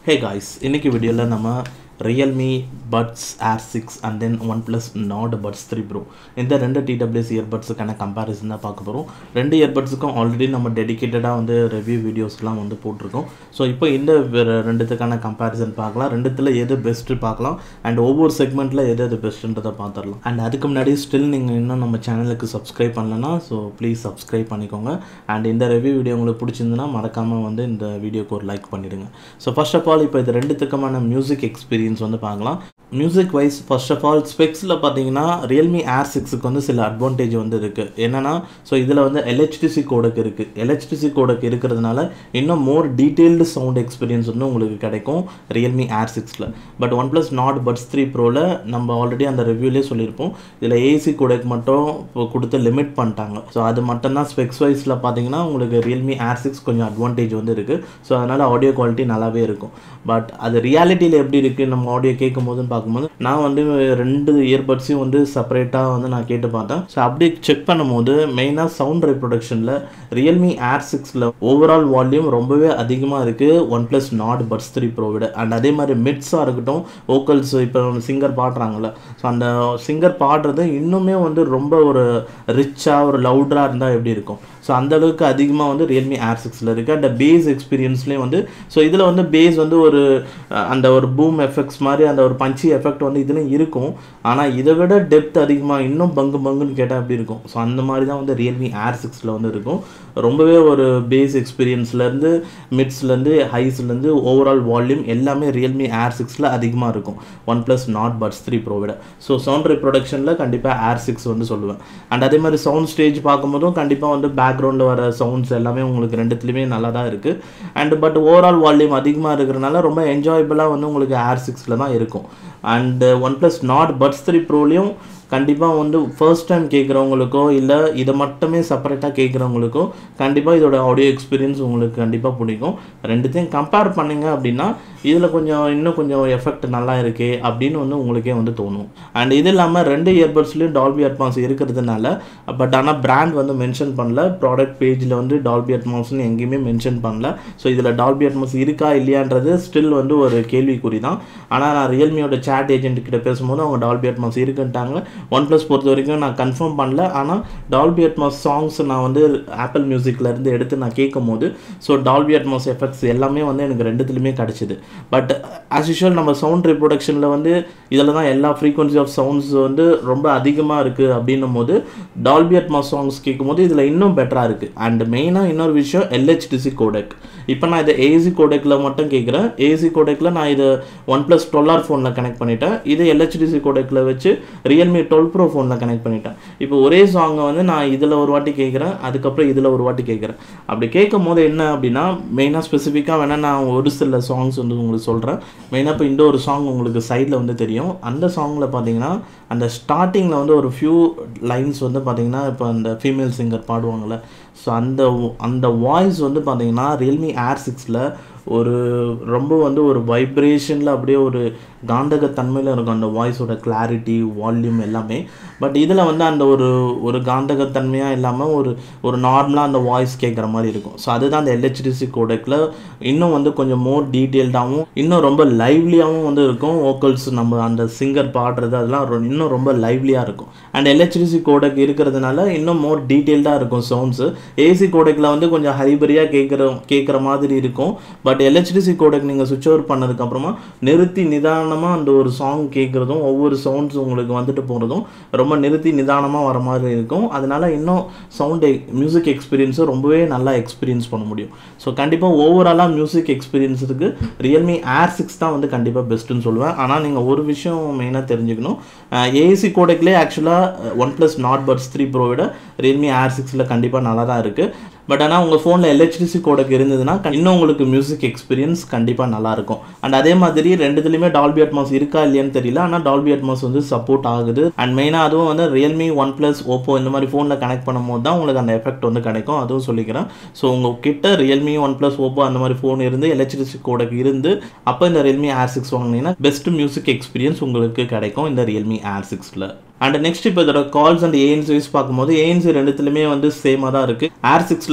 Hey guys இன்னைக்கு வீடியோவில் நம்ம Realme Buds Air six and then One plus Nord Buds three Pro இந்த ரெண்டு டிடபிள்யூஎஸ் இயர்பட்ஸுக்கான கம்பேரிசன் தான் பார்க்க போகிறோம் ரெண்டு இயர்பட்ஸுக்கும் ஆல்ரெடி நம்ம டெடிக்கேட்டடாக வந்து ரிவ்யூ வீடியோஸ்லாம் வந்து போட்டிருக்கோம் ஸோ இப்போ இந்த வேற ரெண்டுத்துக்கான கம்பேரிசன் பார்க்கலாம் ரெண்டுத்தில் எது பெஸ்ட்டு பார்க்கலாம் அண்ட் ஒவ்வொரு செக்மெண்ட்டில் எது எது பெஸ்ட்டுன்றதை பார்த்துடலாம் அண்ட் அதுக்கு முன்னாடி ஸ்டில் நீங்கள் இன்னும் நம்ம சேனலுக்கு சப்ஸ்கிரைப் பண்ணலன்னா ஸோ ப்ளீஸ் சப்ஸ்கிரைப் பண்ணிக்கோங்க அண்ட் இந்த ரிவ்யூ வீடியோ உங்களுக்கு பிடிச்சிருந்துன்னா மறக்காமல் வந்து இந்த வீடியோக்கு ஒரு லைக் பண்ணிடுங்க ஸோ ஃபர்ஸ்ட் ஆஃப் ஆல் இப்போ இது ரெண்டுத்துக்குமான மியூசிக் எக்ஸ்பீரியன்ஸ் வந்து பார்க்கலாம் music wise first of all ஸ்பெக்ஸில் பார்த்தீங்கன்னா ரியல்மி ஏர் சிக்ஸுக்கு வந்து சில அட்வான்டேஜ் வந்து இருக்குது என்னென்னா ஸோ இதில் வந்து எல்ஹெச்டிசி கோடக்கு இருக்குது எல்ஹெச்டிசி கோடக்கு இருக்கிறதுனால இன்னும் மோர் டீட்டெயில்டு சவுண்ட் எக்ஸ்பீரியன்ஸ் வந்து உங்களுக்கு கிடைக்கும் ரியல்மி ஏர் சிக்ஸில் but one plus Nord Buds three ப்ரோவில் நம்ம ஆல்ரெடி அந்த ரிவ்யூலேயே சொல்லியிருப்போம் இதில் ஏசி கோடக் மட்டும் இப்போ கொடுத்து லிமிட் பண்ணிட்டாங்க ஸோ அது மட்டும்தான் ஸ்பெக்ஸ் வைஸில் பார்த்தீங்கன்னா உங்களுக்கு ரியல்மி ஏர் சிக்ஸ் கொஞ்சம் அட்வான்டேஜ் வந்து இருக்குது ஸோ அதனால் ஆடியோ குவாலிட்டி நல்லாவே இருக்கும் பட் அது ரியாலிட்டியில் எப்படி இருக்குது நம்ம ஆடியோ கேட்கும் போதுன்னு பார்க்கும்போது நான் வந்து ரெண்டு இயர்பட்ஸையும் வந்து செப்பரேட்டாக வந்து நான் கேட்டு பார்த்தேன் ஸோ அப்படி செக் பண்ணும்போது மெயினாக சவுண்ட் ரெப்ரொடக்ஷனில் ரியல்மி ஏர் சிக்ஸில் ஓவரால் வால்யூம் ரொம்பவே அதிகமாக இருக்குது one plus Nord Buds three Pro விட அண்ட் அதே மாதிரி மிட்ஸாக இருக்கட்டும் வோக்கல்ஸ் இப்போ சிங்கர் பாடுறாங்கல்ல ஸோ அந்த சிங்கர் பாடுறது இன்னுமே வந்து ரொம்ப ஒரு ரிச்சாக ஒரு லவுடராக இருந்தால் எப்படி இருக்கும் ஸோ அந்த அளவுக்கு அதிகமாக வந்து ரியல்மி ஏர் சிக்ஸில் இருக்குது அந்த பேஸ் எக்ஸ்பீரியன்ஸ்லேயும் வந்து ஸோ இதில் வந்து பேஸ் வந்து ஒரு அஹ், அந்த ஒரு பூம் எஃபெக்ட்ஸ் மாதிரி அந்த ஒரு பஞ்சி எஃபெக்ட் வந்து இதுலையும் இருக்கும் ஆனால் இதை விட டெப்த் அதிகமாக இன்னும் பங்கு பங்குன்னு கேட்டால் அப்படி இருக்கும் ஸோ அந்த மாதிரி தான் வந்து ரியல்மி ஏர் சிக்ஸில் வந்து இருக்கும் ரொம்பவே ஒரு பேஸ் எக்ஸ்பீரியன்ஸ்லேருந்து மிட்ஸ்லேருந்து ஹைஸ்லேருந்து ஓவரால் வால்யூம் எல்லாமே ரியல்மி ஏர் சிக்ஸில் அதிகமாக இருக்கும் One plus Nord Buds three Pro விட ஸோ சவுண்ட் ரிப்ரொடக்ஷனில் கண்டிப்பாக ஏர் சிக்ஸ் வந்து சொல்லுவேன் அண்ட் அதே மாதிரி சவுண்ட் ஸ்டேஜ் பார்க்கும்போதும் கண்டிப்பாக வந்து பேக்ரவுண்டில் வர சவுண்ட்ஸ் எல்லாமே உங்களுக்கு ரெண்டுத்துலேயுமே நல்லா தான் இருக்குது அண்ட் பட் ஓவரால் வால்யூம் அதிகமாக இருக்கிறனால ரொம்ப என்ஜாயபிளாக வந்து உங்களுக்கு ஏர் சிக்ஸில் தான் இருக்கும் and one plus Nord Buds three ப்ரோலையும் கண்டிப்பாக வந்து ஃபர்ஸ்ட் டைம் கேட்குறவங்களுக்கோ இல்லை இதை மட்டுமே செப்பரேட்டாக கேட்குறவங்களுக்கோ கண்டிப்பாக இதோட ஆடியோ எக்ஸ்பீரியன்ஸ் உங்களுக்கு கண்டிப்பாக பிடிக்கும் ரெண்டுத்தையும் கம்பேர் பண்ணீங்க அப்படின்னா இதில் கொஞ்சம் இன்னும் கொஞ்சம் எஃபெக்ட் நல்லா இருக்கே அப்படின்னு வந்து உங்களுக்கே வந்து தோணும் அண்ட் இது இல்லாமல் ரெண்டு இயர்பட்ஸ்லேயும் டால்பி அட்மாஸ் இருக்கிறதுனால பட் ஆனால் பிராண்ட் வந்து மென்ஷன் பண்ணல ப்ராடக்ட் பேஜில் வந்து டால்பி அட்மாஸ்னு எங்கேயுமே மென்ஷன் பண்ணல ஸோ இதில் டால்பி அட்மாஸ் இருக்கா இல்லையான்றது ஸ்டில் வந்து ஒரு கேள்விக்குறி தான் ஆனால் நான் ரியல்மியோட சேட் ஏஜென்ட் கிட்ட பேசும்போது அவங்க டால்பி அட்மாஸ் இருக்குன்ட்டாங்க ஒன் ப்ளஸ் பொறுத்த வரைக்கும் நான் கன்ஃபார்ம் பண்ணல ஆனால் டால்பி அட்மாஸ் சாங்ஸ் நான் வந்து ஆப்பிள் மியூசிக்கில் இருந்து எடுத்து நான் கேட்கும் போது ஸோ டால்பி அட்மாஸ் எஃபெக்ட்ஸ் எல்லாமே வந்து எனக்கு ரெண்டுத்துலையுமே கிடச்சிது பட் ஆஸ் யூஷுவல் நம்ம சவுண்ட் ரிப்ரொடக்ஷனில் வந்து இதில் தான் எல்லா ஃப்ரீக்வன்சி ஆஃப் சவுண்ட்ஸ் வந்து ரொம்ப அதிகமாக இருக்குது அப்படின்னும் போது டால்பி அட்மாஸ் சாங்ஸ் கேட்கும்போது இதில் இன்னும் பெட்டராக இருக்குது அண்ட் மெயினாக இன்னொரு விஷயம் எல்ஹெச்டிசி கோடெக் இப்போ நான் இதை ஏசி கோடெக்கில் மட்டும் கேட்குறேன் ஏசி கோடெக்கில் நான் இதை ஒன் ப்ளஸ் டுவெல் ஆர் ஃபோனில் கனெக்ட் பண்ணிட்டேன் இது எல்ஹெச்டிசி கோடெக்கில் வச்சு ரியல்மி டுவெல் ப்ரோ ஃபோனில் கனெக்ட் பண்ணிட்டேன் இப்போ ஒரே சாங்கை வந்து நான் இதில் ஒரு வாட்டி கேட்குறேன் அதுக்கப்புறம் இதில் ஒரு வாட்டி கேட்குறேன் அப்படி கேட்கும் போது என்ன அப்படின்னா மெயினாக ஸ்பெசிஃபிக்காக வேணால் நான் ஒரு சில சாங்ஸ் வந்து உங்களுக்கு சொல்கிறேன் மெயினாக இப்போ இந்த ஒரு சாங் உங்களுக்கு சைடில் வந்து தெரியும் அந்த சாங்கில் பார்த்தீங்கன்னா அந்த ஸ்டார்டிங்கில் வந்து ஒரு ஃபியூ லைன்ஸ் வந்து பார்த்தீங்கன்னா இப்போ அந்த ஃபீமேல் சிங்கர் பாடுவாங்கள்ல ஸோ அந்த அந்த வாய்ஸ் வந்து பார்த்தீங்கன்னா ரியல்மி ஏர் சிக்ஸில் ஒரு ரொம்ப வந்து ஒரு வைப்ரேஷனில் அப்படியே ஒரு காந்தகத்தன்மையில் இருக்கும் அந்த வாய்ஸோட கிளாரிட்டி வால்யூம் எல்லாமே பட் இதில் வந்து அந்த ஒரு ஒரு காந்தகத்தன்மையாக இல்லாமல் ஒரு ஒரு நார்மலாக அந்த வாய்ஸ் கேட்குற மாதிரி இருக்கும் ஸோ அதுதான் அந்த எல்ஹெச்டிசி கோடெக்கில் இன்னும் வந்து கொஞ்சம் மோர் டீட்டெயில்டாகவும் இன்னும் ரொம்ப லைவ்லியாகவும் வந்து இருக்கும் வோக்கல்ஸ் நம்ம அந்த சிங்கர் பாடுறது அதெல்லாம் ரொ- இன்னும் ரொம்ப லைவ்லியாக இருக்கும் அண்ட் எல்ஹெச்டிசி கோடெக் இருக்கிறதுனால இன்னும் மோர் டீட்டெயில்டாக இருக்கும் சவுண்ட்ஸு ஏசி கோடெக்கில் வந்து கொஞ்சம் ஹரிபரியாக கேட்குற கேட்குற மாதிரி இருக்கும் பட் எல்ஹெச்டிசி கோடெக் நீங்கள் சுவிட்ச் ஓவர் பண்ணதுக்கப்புறமா நிறுத்தி நிதானமாக அந்த ஒரு சாங் கேட்குறதும் ஒவ்வொரு சவுண்ட்ஸ் உங்களுக்கு வந்துட்டு போகிறதும் ரொம்ப நிறுத்தி நிதானமாக வர மாதிரி இருக்கும் அதனால இன்னும் சவுண்ட் மியூசிக் எக்ஸ்பீரியன்ஸும் ரொம்பவே நல்லா எக்ஸ்பீரியன்ஸ் பண்ண முடியும் ஸோ கண்டிப்பாக ஓவராலாக மியூசிக் எக்ஸ்பீரியன்ஸுக்கு ரியல்மி ஏர் சிக்ஸ் தான் வந்து கண்டிப்பாக பெஸ்ட்டுன்னு சொல்லுவேன் ஆனால் நீங்கள் ஒரு விஷயம் மெயினாக தெரிஞ்சுக்கணும் ஏசி கோடெக்லேயே ஆக்சுவலாக One plus Nord Buds three Pro விட ரியல்மி ஏர் சிக்ஸில் கண்டிப்பாக நல்லா தான் இருக்குது பட் ஆனால் உங்கள் ஃபோனில் எல்ஹெச்டிசி கோடக் இருந்ததுன்னா க- இன்னும் உங்களுக்கு மியூசிக் எக்ஸ்பீரியன்ஸ் கண்டிப்பாக நல்லாயிருக்கும் அண்ட் அதே மாதிரி ரெண்டுத்துலையுமே டால்பி அட்மாஸ் இருக்கா இல்லையான்னு தெரியல ஆனால் டால்பி அட்மாஸ் வந்து சப்போர்ட் ஆகுது அண்ட் மெயினாக அதுவும் வந்து ரியல்மி ஒன் ப்ளஸ் ஓப்போ இந்த மாதிரி ஃபோனில் கனெக்ட் பண்ணும்போது தான் உங்களுக்கு அந்த எஃபெக்ட் வந்து கிடைக்கும் அதுவும் சொல்லிக்கிறேன் ஸோ உங்கள் கிட்ட ரியல்மி ஒன் ப்ளஸ் ஓப்போ அந்த மாதிரி ஃபோன் இருந்து எல்ஹெச்டிசி கோடக் இருந்து அப்போ இந்த ரியல்மி ஏர் சிக்ஸ் வாங்கினீங்கன்னா பெஸ்ட் மியூசிக் எக்ஸ்பீரியன்ஸ் உங்களுக்கு கிடைக்கும் இந்த ரியல்மி ஏர் சிக்ஸில் அண்ட் நெக்ஸ்ட் இப்போ இதோட கால்ஸ் அண்ட் ஏஎன்சி வைஸ் பார்க்கும்போது ஏஎன்சி ரெண்டுத்துலையுமே வந்து சேமாக தான் இருக்குது ஏர் சிக்ஸில்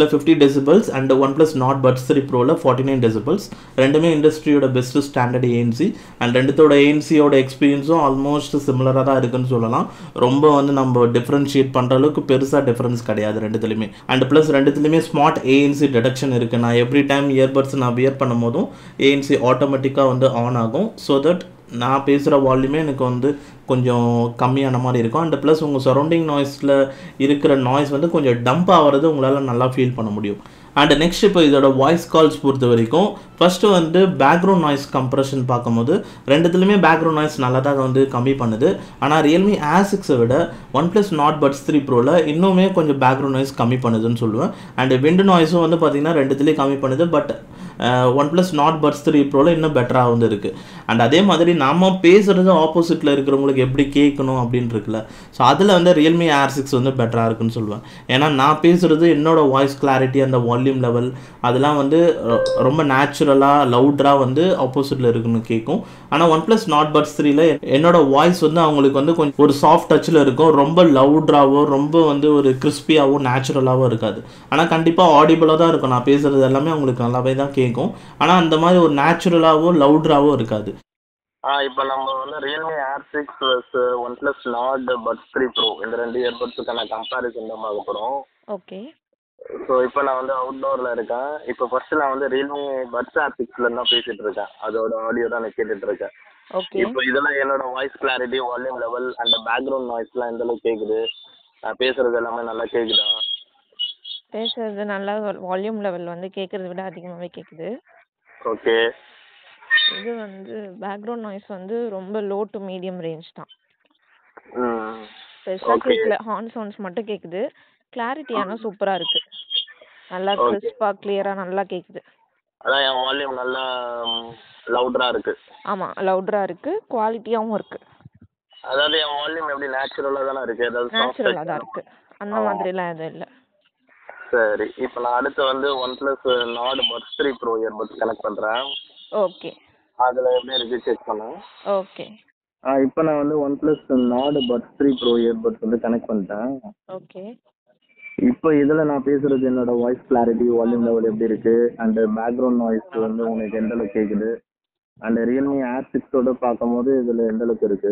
சிக்ஸில் fifty decibels and one plus Nord Buds three ப்ரோவில் ஃபார்ட்டி நைன் டெசிபிள்ஸ் ரெண்டுமே இண்டஸ்ட்ரியோட பெஸ்ட் ஸ்டாண்டர்ட் ஏஎன்சி அண்ட் ரெண்டுத்தோட ஏஎன்சியோட எக்ஸ்பீரியன்ஸும் ஆல்மோஸ்ட் சிமிலராக தான் இருக்குன்னு சொல்லலாம் ரொம்ப வந்து நம்ம டிஃப்ரென்ஷியேட் பண்ணுற அளவுக்கு பெருசாக டிஃப்ரென்ஸ் கிடையாது ரெண்டுத்துலையுமே அண்ட் ப்ளஸ் ரெண்டுத்துலையுமே ஸ்மார்ட் ஏஎன்சி டிடக்ஷன் இருக்குது நான் எவ்ரி டைம் இயர்பட்ஸ் நான் வியர் பண்ணும் போதும் ஏஎன்சி ஆட்டோமேட்டிக்காக வந்து ஆன் ஆகும் ஸோ தட் நான் பேசுகிற வால்யூமே எனக்கு வந்து கொஞ்சம் கம்மியான மாதிரி இருக்கும் அண்ட் ப்ளஸ் உங்கள் சரௌண்டிங் நாய்ஸில் இருக்கிற நாய்ஸ் வந்து கொஞ்சம் டம்ப் ஆகிறது உங்களால் நல்லா ஃபீல் பண்ண முடியும் அண்ட் நெக்ஸ்ட் இப்போ இதோட வாய்ஸ் கால்ஸ் பொறுத்த வரைக்கும் ஃபஸ்ட்டு வந்து பேக்ரவுண்ட் நாய்ஸ் கம்ப்ரெஷன் பார்க்கும்போது ரெண்டுத்துலையுமே பேக்ரவுண்ட் நாய்ஸ் நல்லா தான் வந்து கம்மி பண்ணுது ஆனால் ரியல்மி ஆசிக்ஸை விட one plus Nord Buds three ப்ரோவில் இன்னுமே கொஞ்சம் பேக்ரவுண்ட் நாய்ஸ் கம்மி பண்ணுதுன்னு சொல்லுவேன் அண்ட் விண்டு நாய்ஸும் வந்து பார்த்திங்கன்னா ரெண்டுத்துலேயும் கம்மி பண்ணுது but one plus Nord Buds three ப்ரோவில் இன்னும் பெட்டராக வந்து இருக்குது அண்ட் அதே மாதிரி நம்ம பேசுகிறது ஆப்போசிட்டில் இருக்கிறவங்களுக்கு எப்படி கேட்கணும் அப்படின்னு இருக்குல்ல ஸோ அதில் வந்து ரியல்மி ஆர் சிக்ஸ் வந்து பெட்டராக இருக்குன்னு சொல்லுவேன் ஏன்னா நான் பேசுகிறது என்னோட வாய்ஸ் கிளாரிட்டி அந்த வால்யூம் லெவல் அதெல்லாம் வந்து ரொ- ரொம்ப நேச்சுரலாக லவுடராக வந்து ஆப்போசிட்டில் இருக்குன்னு கேட்கும் ஆனால் ஒன் ப்ளஸ் நாட் பட்ஸ் த்ரீல என்னோட வாய்ஸ் வந்து அவங்களுக்கு வந்து கொஞ்சம் ஒரு சாஃப்ட் டச்சில் இருக்கும் ரொம்ப லவுட்ராவோ ரொம்ப வந்து ஒரு கிறிஸ்பியாவோ நேச்சுரலாவோ இருக்காது ஆனால் கண்டிப்பாக ஆடிபிளாக தான் இருக்கும் நான் பேசுகிறது எல்லாமே அவங்களுக்கு நல்லாவே தான் கேட்கும் ஆனால் அந்த மாதிரி ஒரு நேச்சுரலாவோ லவுட்ராவோ இருக்காது ஆ இப்போ நம்ம வந்து Realme Air six plus one plus Nord Buds three Pro இந்த ரெண்டு இயர்பட்ஸுக்கான கம்பேரிசன் தான் பார்க்க போகிறோம் ஓகே ஸோ இப்போ நான் வந்து அவுட்டோரில் இருக்கேன் இப்போ ஃபர்ஸ்ட் நான் வந்து ரியல்மி பட்ஸ் ஆர் சிக்ஸ்ல தான் பேசிட்டு இருக்கேன் அதோட ஆடியோ தான் நான் கேட்டுட்டு இருக்கேன் ஓகே இப்போ இதெல்லாம் என்னோட voice clarity volume level and background நாய்ஸ்லாம் எந்த அளவுக்கு கேட்குது நான் பேசுறது எல்லாமே நல்லா கேட்குதா பேசுறது நல்லா வால்யூம் லெவல் வந்து கேட்கறத விட அதிகமாகவே கேட்குது ஓகே இது வந்து பேக்ரவுண்ட் நாய்ஸ் வந்து ரொம்ப லோ டு மீடியம் ரேஞ்ச் தான் ம் பெருசாக Okay. கேட்கல ஹார்ன் சவுண்ட்ஸ் மட்டும் கேட்குது கிளாரிட்டி ஆனால் சூப்பராக இருக்கு நல்லா Okay. கிறிஸ்பாக கிளியராக நல்லா கேட்குது அதான் என் வால்யூம் நல்லா லவுடராக இருக்குது ஆமாம் லவுடராக இருக்கு குவாலிட்டியாகவும் இருக்கு அதாவது என் வால்யூம் எப்படி நேச்சுரலாக தானே இருக்குது ஏதாவது நேச்சுரலாக தான் soft இருக்கு அந்த மாதிரிலாம் எதுவும் இல்லை சரி இப்போ நான் அடுத்து வந்து OnePlus Nord Buds three Pro earbuds connect பண்ணுறேன் ஓகே அதில் எப்படி இருக்கு செக் பண்ணேன் ஓகே ஆ இப்போ நான் வந்து OnePlus Nord Buds three Pro earbuds வந்து கனெக்ட் பண்ணிட்டேன் ஓகே இப்போ இதில் நான் பேசுறது என்னோட வாய்ஸ் கிளாரிட்டி வால்யூம் லெவல் எப்படி இருக்கு அண்ட் பேக்ரவுண்ட் நாய்ஸ் வந்து உங்களுக்கு எந்த அளவுக்கு கேட்குது அண்ட் ரியல்மி ஆர் சிக்ஸோட பார்க்கும்போது இதில் எந்த அளவுக்கு இருக்கு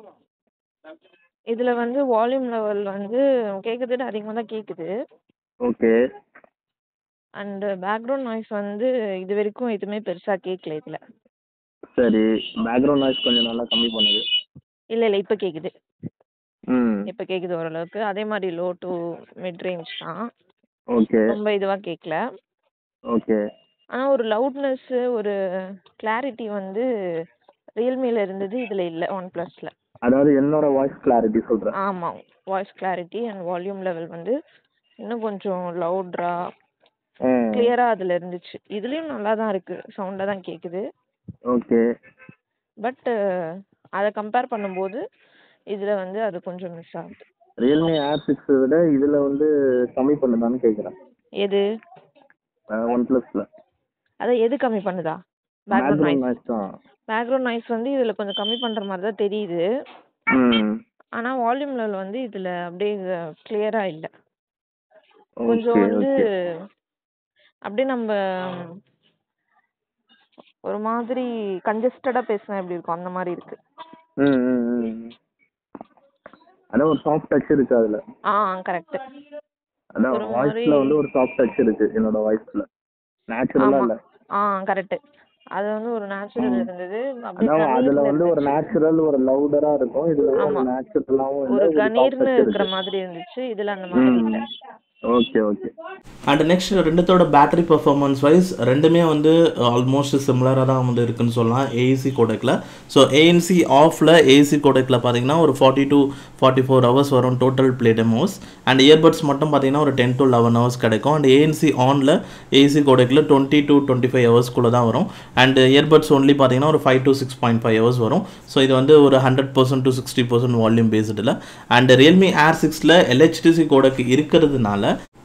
இதில் வந்து வால்யூம் லெவல் வந்து கேட்கறத விட அதிகமாக தான் கேட்குது ஓகே அண்ட் பேக்ரவுண்ட் நாய்ஸ் வந்து இது வரைக்கும் எதுவுமே பெருசாக கேட்கல இதில் சரி பேக்ரவுண்ட் நாய்ஸ் கொஞ்சம் நல்லா கம்மி பண்ணுது இல்லை இல்லை இப்போ கேட்குது ம் இப்போ கேட்குது ஓரளவுக்கு அதே மாதிரி லோ டு மிட் ரேஞ்ச் தான் ஓகே ரொம்ப இதுவாக கேட்கல ஓகே ஆனால் ஒரு லவுட்னஸ்ஸு ஒரு கிளாரிட்டி வந்து ரியல்மியில் இருந்தது இதில் இல்லை ஒன் ப்ளஸில் அதாவது என்னோட வாய்ஸ் கிளாரிட்டி சொல்கிறேன் ஆமாம் voice clarity and volume level வந்து இன்னும் கொஞ்சம் லவுட்ரா ம் கிளியராக அதில் இருந்துச்சு இதுலேயும் நல்லா தான் இருக்குது சவுண்டாக தான் கேட்குது ஓகே பட் அதை கம்பேர் பண்ணும்போது இதில் வந்து அது கொஞ்சம் மிஸ் ஆகுது ரியல்மி ஆர் சிக்ஸை விட இதில் வந்து கம்மி பண்ணுதான்னு கேட்குறேன் எது ஒன் ப்ளஸில் அதை எது கம்மி பண்ணுதா பேக்ரவுண்ட் பேக்ரவுண்ட் நாய்ஸ் நாய்ஸ் தான் பேக்ரவுண்ட் நாய்ஸ் வந்து இதில் கொஞ்சம் கம்மி பண்ணுற மாதிரி தான் தெரியுது ம் ஆனால் வால்யூம் லெவல் வந்து இதில் அப்படியே கிளியராக இல்லை ஓகே கொஞ்சம் வந்து ஓகே அப்படியே நம்ம ஒரு மாதிரி கன்ஜஸ்டடாக பேசினா எப்படி இருக்கும் அந்த மாதிரி இருக்கு ம் ம் ம் ம். அதான் ஒரு சாஃப்ட் டச் இருக்கு அதில் ஆ கரெக்ட் அதான் ஒரு வாய்ஸில் மாதிரி- வந்து ஒரு சாஃப்ட் டச் இருக்கு என்னோட வாய்ஸில் நேச்சுரலாக ஆமா இல்லை ஆ கரெக்ட் அது வந்து ஒரு நேச்சுரல் ம். இருந்தது அப்படியே அதான் அதில் கணீர்னு வந்து ஒரு இருந்துச்சு. நேச்சுரல் ஒரு லவுடராக இருக்கும் இதில் ஒரு ஆமா. நேச்சுரலாகவும் இல்லை ஒரு ஒரு சாஃப்ட் கணீர்னு டச் இருக்கிற இருக்கு மாதிரி இருந்துச்சு இதுல அந்த மாதிரி ம் இல்ல ஓகே ஓகே அண்ட் நெக்ஸ்ட் ரெண்டுத்தோட பேட்டரி பர்ஃபார்மன்ஸ் வைஸ் ரெண்டுமே வந்து ஆல்மோஸ்ட் சிமிலராக தான் வந்து இருக்குன்னு சொல்லலாம் ஏசி கோடெக்கில் ஸோ ஏஎன்சி ஆஃபில் ஏசி கோடெக்கில் பார்த்தீங்கன்னா ஒரு forty to forty four hours வரும் total play times and earbuds மட்டும் பார்த்தீங்கன்னா ஒரு டென் டு லெவன் ஹவர்ஸ் கிடைக்கும் அண்ட் ஏஎன்சி ஆனில் ஏசி கோடெக்கில் டுவெண்ட்டி டு டுவெண்ட்டி ஃபைவ் ஹவர்ஸ்க்குள்ளே தான் வரும் அண்ட் இயர்பட்ஸ் ஒன்லி பார்த்தீங்கன்னா ஒரு five to six point five hours வரும் ஸோ இது வந்து ஒரு hundred percent to sixty percent volume பேஸ்டில் அண்ட் ரியல்மி ஏர் சிக்ஸில் எல்ஹெச்டிசி கோடக்கு இருக்கிறதுனால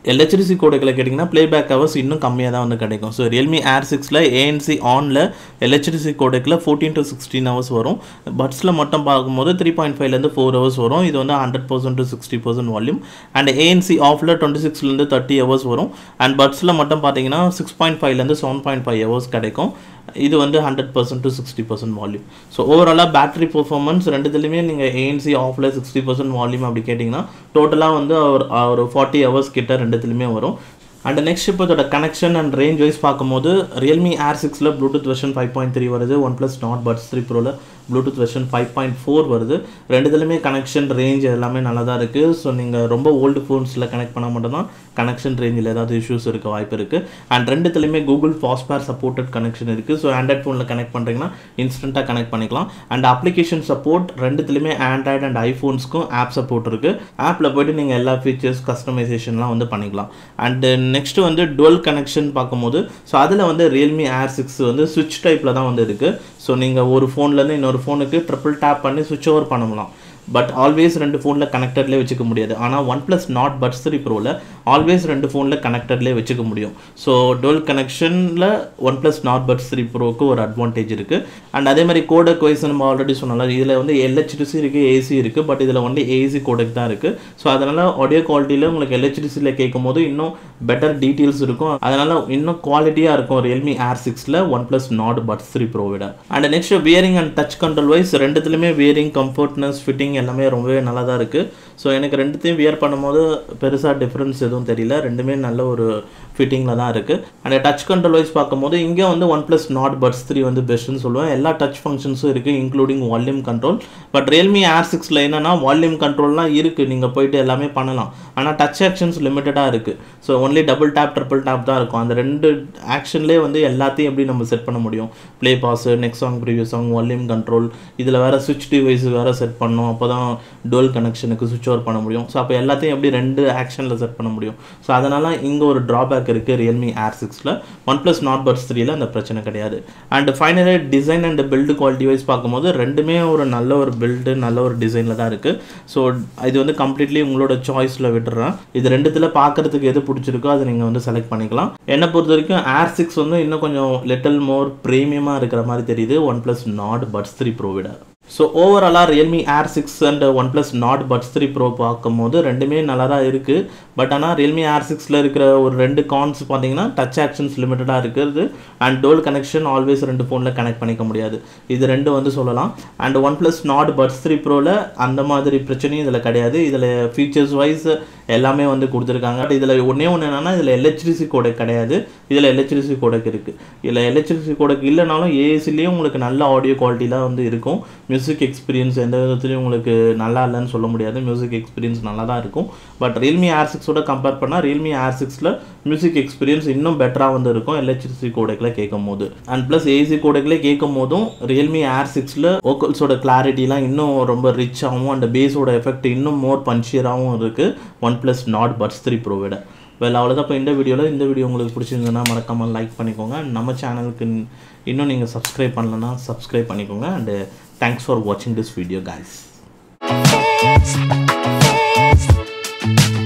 எல்ஹெச்டிசி கோடைக்கில் கேட்டிங்கன்னா ப்ளேபேக் ஹவர்ஸ் இன்னும் கம்மியாக தான் வந்து கிடைக்கும் ஸோ ரியல்மி ஏர் சிக்ஸில் ஏஎன்சி ஆனில் எல்ஹெச்டிசி கோடைக்கில் ஃபோர்டீன் டு சிக்ஸ்டீன் ஹவர்ஸ் வரும் பட்ஸில் மட்டும் பார்க்கும்போது த்ரீ பாயிண்ட் ஃபைவ்லேருந்து ஃபோர் ஹவர்ஸ் வரும் இது வந்து hundred percent to sixty percent volume and ANC ஆஃபில் டுவெண்ட்டி சிக்ஸ்லேருந்து தேர்ட்டி ஹவர்ஸ் வரும் அண்ட் பட்ஸில் மட்டும் பார்த்தீங்கன்னா சிக்ஸ் பாயிண்ட் ஃபைவ்லேருந்து செவன் பாயிண்ட் ஃபைவ் ஹவர்ஸ் கிடைக்கும் இது வந்து hundred percent to sixty percent volume so ஓவராலாக பேட்டரி பெர்ஃபார்மன்ஸ் ரெண்டுத்துலையுமே நீங்கள் ஏஎன்சி ஆஃபில் சிக்ஸ்டி பர்சன்ட் வால்யூம் அப்படி கேட்டிங்கன்னா டோட்டலாக வந்து ஒரு ஒரு ஃபார்ட்டி ஹவர்ஸ் கிட்ட ரெண்டுத்துலையுமே வரும் அண்ட் நெக்ஸ்ட் இப்போ இதோட கனெக்ஷன் அண்ட் ரேஞ்ச் வைஸ் பார்க்கும்போது ரியல்மி ஏர் சிக்ஸில் Bluetooth version five point three வருது one plus Nord Buds three ப்ரோவில் Bluetooth version five point four வருது ரெண்டுத்துலையுமே கனெக்ஷன் ரேஞ்ச் எல்லாமே நல்லா தான் இருக்குது ஸோ நீங்கள் ரொம்ப ஓல்டு ஃபோன்ஸில் கனெக்ட் பண்ண மட்டும் தான் கனெக்ஷன் ரேஞ்சில் ஏதாவது இஷ்யூஸ் இருக்க வாய்ப்பு இருக்குது அண்ட் ரெண்டுத்துலையுமே கூகுள் ஃபாஸ்பேர் சப்போர்ட்டட் கனெக்ஷன் இருக்குது ஸோ ஆண்ட்ராய்ட் ஃபோனில் கனெக்ட் பண்ணுறீங்கன்னா இன்ஸ்டண்ட்டாக கனெக்ட் பண்ணிக்கலாம் அண்ட் அப்ளிகேஷன் சப்போர்ட் ரெண்டுத்துலையுமே ஆண்ட்ராய்டு அண்ட் ஐஃபோன்ஸ்க்கும் ஆப் சப்போர்ட் இருக்குது ஆப்பில் போய்ட்டு நீங்கள் எல்லா ஃபீச்சர்ஸ் கஸ்டமைசேஷன்லாம் வந்து பண்ணிக்கலாம் அண்டு நெக்ஸ்ட் வந்து டுவெல் கனெக்ஷன் பார்க்கும்போது ஸோ அதில் வந்து ரியல்மி ஏர் சிக்ஸ் வந்து சுவிட்ச் டைப்பில் தான் வந்து இருக்குது ஸோ நீங்கள் ஒரு ஃபோன்லேருந்து இன்னொரு ஃபோனுக்கு ட்ரிபிள் டேப் பண்ணி சுவிட்ச் ஓவர் பண்ணலாம் பட் ஆல்வேஸ் ரெண்டு ஃபோனில் கனெக்டட்லேயே வச்சுக்க முடியாது ஆனால் one plus Nord Buds three ப்ரோவில் ஆல்வேஸ் ரெண்டு ஃபோனில் கனெக்டட்லேயே வச்சுக்க முடியும் ஸோ டுவெல் கனெக்ஷனில் one plus Nord Buds three ப்ரோக்கு ஒரு அட்வான்டேஜ் இருக்குது அண்ட் அதே மாதிரி கோடக் வைஸ் நம்ம ஆல்ரெடி சொன்னால இதில் வந்து எல்ஹெச்டிசி இருக்குது ஏசி இருக்குது பட் இதில் வந்து ஏசி கோடக் தான் இருக்குது ஸோ அதனால் ஆடியோ குவாலிட்டியில் உங்களுக்கு எல்ஹெச்டிசியில் கேட்கும் போது இன்னும் பெட்டர் டீட்டெயில்ஸ் இருக்கும் அதனால் இன்னும் குவாலிட்டியாக இருக்கும் ரியல்மி ஏர் சிக்ஸில் one plus Nord Buds three Pro விட and next wearing and touch control wise ரெண்டுத்துலையுமே வியரிங் கம்ஃபர்ட்னஸ் ஃபிட்டிங் எல்லாமே ரொம்பவே நல்லா தான் இருக்குது ஸோ எனக்கு ரெண்டுத்தையும் வியர் பண்ணும்போது பெருசாக டிஃப்ரென்ஸ் எதுவும் தெரியல ரெண்டுமே நல்ல ஒரு ஃபிட்டிங்கில் தான் இருக்குது அண்ட் டச் கண்ட்ரோல் வைஸ் பார்க்கும்போது இங்கே வந்து one plus Nord Buds three வந்து பெஸ்ட்டுன்னு சொல்லுவேன் எல்லா டச் ஃபங்க்ஷன்ஸும் இருக்குது including volume control but Realme Air சிக்ஸில் என்னென்னா வால்யூம் கண்ட்ரோல்லாம் இருக்குது நீங்கள் போயிட்டு எல்லாமே பண்ணலாம் ஆனால் டச் ஆக்ஷன்ஸ் லிமிட்டடாக இருக்குது so only double tap triple tap தான் இருக்கும் அந்த ரெண்டு ஆக்ஷன்லேயே வந்து எல்லாத்தையும் எப்படி நம்ம செட் பண்ண முடியும் play pause next song previous song volume control இதில் வேறு சுவிட்ச் டிவைஸ் வேறு செட் பண்ணணும் அப்போ தான் டுவெல் கனெக்ஷனுக்கு சுவிட்ச் ஓவர் பண்ண முடியும் ஸோ அப்போ எல்லாத்தையும் எப்படி ரெண்டு ஆக்ஷனில் செட் பண்ண முடியும் ஸோ அதனால் இங்கே ஒரு ட்ராபேக் இருக்குது ரியல்மி ஏர் சிக்ஸில் ஒன் ப்ளஸ் நாட் பட்ஸ் த்ரீல அந்த பிரச்சனை கிடையாது and finally design and build quality wise பார்க்கும்போது ரெண்டுமே ஒரு நல்ல ஒரு பில்டு நல்ல ஒரு டிசைனில் தான் இருக்குது ஸோ இது வந்து கம்ப்ளீட்லி உங்களோட சாய்ஸில் விட்டுறேன் இது ரெண்டுத்தில் பார்க்குறதுக்கு எது பிடிச்சிருக்கோ அதை நீங்கள் வந்து செலக்ட் பண்ணிக்கலாம் என்னை பொறுத்த வரைக்கும் ஏர் சிக்ஸ் வந்து இன்னும் கொஞ்சம் லிட்டில் மோர் ப்ரீமியமாக இருக்கிற மாதிரி தெரியுது one plus Nord Buds three Pro விட ஸோ ஓவராலாக Realme Air six and one plus Nord Buds three Pro பார்க்கும்போது ரெண்டுமே நல்லா தான் இருக்குது பட் ஆனால் ரியல்மி ஏர் சிக்ஸில் இருக்கிற ஒரு ரெண்டு கான்ஸ் பார்த்தீங்கன்னா டச் ஆக்ஷன்ஸ் லிமிட்டடாக இருக்கிறது அண்ட் டோல் கனெக்ஷன் ஆல்வேஸ் ரெண்டு ஃபோனில் கனெக்ட் பண்ணிக்க முடியாது இது ரெண்டு வந்து சொல்லலாம் and one plus Nord Buds three ப்ரோவில் அந்த மாதிரி பிரச்சனையும் இதில் கிடையாது இதில் ஃபீச்சர்ஸ் வைஸ் எல்லாமே வந்து கொடுத்துருக்காங்க இதில் ஒன்றே ஒன்று என்னென்னா இதில் எல்ஹெச்டிசி கோடக் கிடையாது இதில் எல்ஹெச்டிசி கோடக் இருக்குது இதில் எல்ஹெச்டிசி கோடக் இல்லைனாலும் ஏஎஸ்லேயும் உங்களுக்கு நல்ல ஆடியோ குவாலிட்டிலாம் வந்து இருக்கும் மியூசிக் எக்ஸ்பீரியன்ஸ் எந்த விதத்துலையும் உங்களுக்கு நல்லா இல்லைன்னு சொல்ல முடியாது மியூசிக் எக்ஸ்பீரியன்ஸ் நல்லா தான் இருக்கும் பட் ரியல்மி ஆர் சிக்ஸோட கம்பேர் பண்ணால் ரியல்மி ஆர் சிக்ஸில் மியூசிக் எக்ஸ்பீரியன்ஸ் இன்னும் பெட்டராக வந்து இருக்கும் எல்ஹெச்டிசி கோடக்கில் கேட்கும் போது அண்ட் ப்ளஸ் ஏசி கோடக்கில் கேட்கும் போதும் ரியல்மி ஆர் சிக்ஸில் ஓக்கல்ஸோட கிளாரிட்டிலாம் இன்னும் ரொம்ப ரிச்சாகவும் அந்த பேஸோட எஃபெக்ட் இன்னும் மோர் பன்ச்சியராகவும் இருக்குது one plus Nord Buds three ப்ரோவிட வெல் அவ்வளோதான் இப்போ இந்த வீடியோவில் இந்த வீடியோ உங்களுக்கு பிடிச்சிருந்ததுன்னா மறக்காமல் லைக் பண்ணிக்கோங்க நம்ம சேனலுக்கு இன்னும் நீங்கள் சப்ஸ்கிரைப் பண்ணலன்னா சப்ஸ்கிரைப் பண்ணிக்கோங்க அண்டு தேங்க்ஸ் ஃபார் வாட்சிங் திஸ் வீடியோ guys